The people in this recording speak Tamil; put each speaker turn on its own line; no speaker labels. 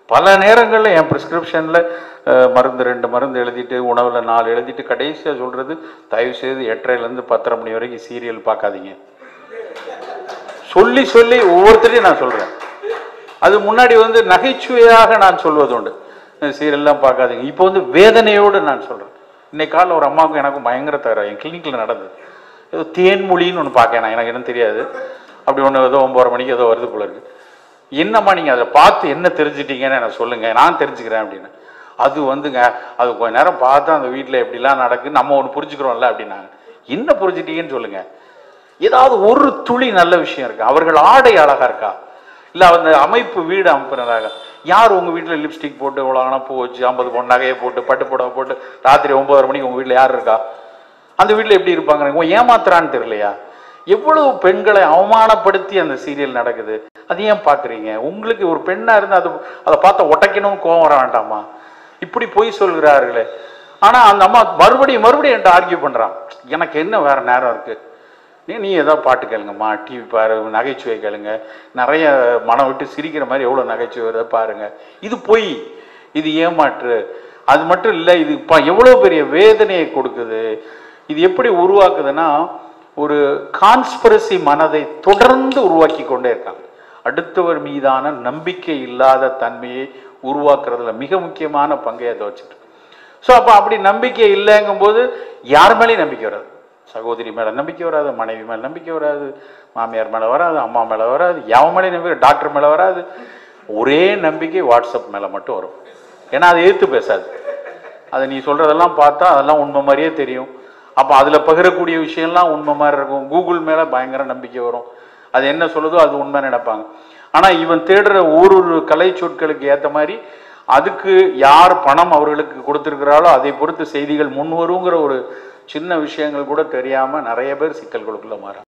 பல நேரங்களில் என் ப்ரிஸ்கிரிப்ஷனில் மருந்து ரெண்டு மருந்து எழுதிட்டு உணவில் நாலு எழுதிட்டு கடைசியாக சொல்கிறது தயவுசெய்து எட்டரைலேருந்து பத்தரை மணி வரைக்கும் சீரியல் பார்க்காதீங்க சொல்லி சொல்லி ஒவ்வொருத்தரையும் நான் சொல்கிறேன் அது முன்னாடி வந்து நகைச்சுவையாக நான் சொல்வது உண்டு சீரியல்லாம் பார்க்காதீங்க இப்போ வந்து வேதனையோடு நான் சொல்கிறேன் இன்னைக்கு காலைல ஒரு அம்மாவுக்கும் எனக்கும் பயங்கர தகராறு என் கிளினிக்கில் நடந்தது ஏதோ தேன்மொழின்னு ஒன்று பார்க்கேன் நான் எனக்கு என்ன தெரியாது அப்படி ஒன்று ஏதோ ஒம்பது மணிக்கு ஏதோ வருது போல இருக்கு என்னம்மா நீங்கள் அதை பார்த்து என்ன தெரிஞ்சிட்டீங்கன்னு எனக்கு சொல்லுங்கள் நான் தெரிஞ்சுக்கிறேன் அப்படின்னு அது வந்துங்க அது கொஞ்ச நேரம் பார்த்தா அந்த வீட்டில் எப்படிலாம் நடக்குன்னு நம்ம ஒன்று புரிஞ்சுக்கிறோம்ல அப்படின்னாங்க என்ன புரிஞ்சிட்டீங்கன்னு சொல்லுங்கள் ஏதாவது ஒரு துளி நல்ல விஷயம் இருக்கா அவர்கள் ஆடை அழகா இருக்கா இல்ல அந்த அமைப்பு வீடு அமைப்புறதாக யார் உங்க வீட்டுல லிப்ஸ்டிக் போட்டு இவ்வளோ பூ வச்சு ஐம்பது பொண்ணு நகையை போட்டு பட்டு புடவை போட்டு ராத்திரி ஒன்பதரை மணிக்கு உங்க வீட்டுல யார் இருக்கா அந்த வீட்டுல எப்படி இருப்பாங்க உன் ஏமாத்துறான்னு தெரியலையா எவ்வளவு பெண்களை அவமானப்படுத்தி அந்த சீரியல் நடக்குது அது ஏன் பாக்குறீங்க உங்களுக்கு ஒரு பெண்ணா இருந்து அது அதை பார்த்த உடைக்கணும்னு கோவம் வர வேண்டாமா இப்படி பொய் சொல்கிறார்களே ஆனா அந்த அம்மா மறுபடியும் மறுபடியும் என்கிட்ட ஆர்கியூ பண்றான் எனக்கு என்ன வேற நேரம் இருக்கு நீ நீ ஏதாவது பாட்டு கேளுங்கம்மா டிவி பாரு நகைச்சுவை கேளுங்க நிறைய மனம் விட்டு சிரிக்கிற மாதிரி எவ்வளோ நகைச்சுவை வருது பாருங்க இது பொய் இது ஏமாற்று அது மட்டும் இல்லை இது இப்போ எவ்வளோ பெரிய வேதனையை கொடுக்குது இது எப்படி உருவாக்குதுன்னா ஒரு கான்ஸ்பிரசி மனதை தொடர்ந்து உருவாக்கி கொண்டே இருக்காங்க அடுத்தவர் மீதான நம்பிக்கை இல்லாத தன்மையை உருவாக்குறதுல மிக முக்கியமான பங்கை அதை வச்சுட்டு ஸோ அப்போ அப்படி நம்பிக்கை இல்லைங்கும்போது யார் மேலேயும் நம்பிக்கை வராது சகோதரி மேலே நம்பிக்கை வராது மனைவி மேலே நம்பிக்கை வராது மாமியார் மேலே வராது அம்மா மேலே வராது எவன் மேலே நம்பிக்கை டாக்டர் மேலே வராது ஒரே நம்பிக்கை வாட்ஸ்அப் மேலே மட்டும் வரும் ஏன்னா அதை எதிர்த்து பேசாது அதை நீ சொல்கிறதெல்லாம் பார்த்தா அதெல்லாம் உண்மை மாதிரியே தெரியும் அப்போ அதில் பகிரக்கூடிய விஷயம்லாம் உண்மை மாதிரி இருக்கும் கூகுள் மேலே பயங்கர நம்பிக்கை வரும் அது என்ன சொல்லுதோ அது உண்மை நினைப்பாங்க ஆனால் இவன் தேடுற ஒரு ஒரு கலை சொற்களுக்கு ஏற்ற மாதிரி அதுக்கு யார் பணம் அவர்களுக்கு கொடுத்துருக்கிறாளோ அதை பொறுத்து செய்திகள் முன் வருங்கிற ஒரு சின்ன விஷயங்கள் கூட தெரியாமல் நிறைய பேர் சிக்கல்களுக்குள்ள மாறாங்க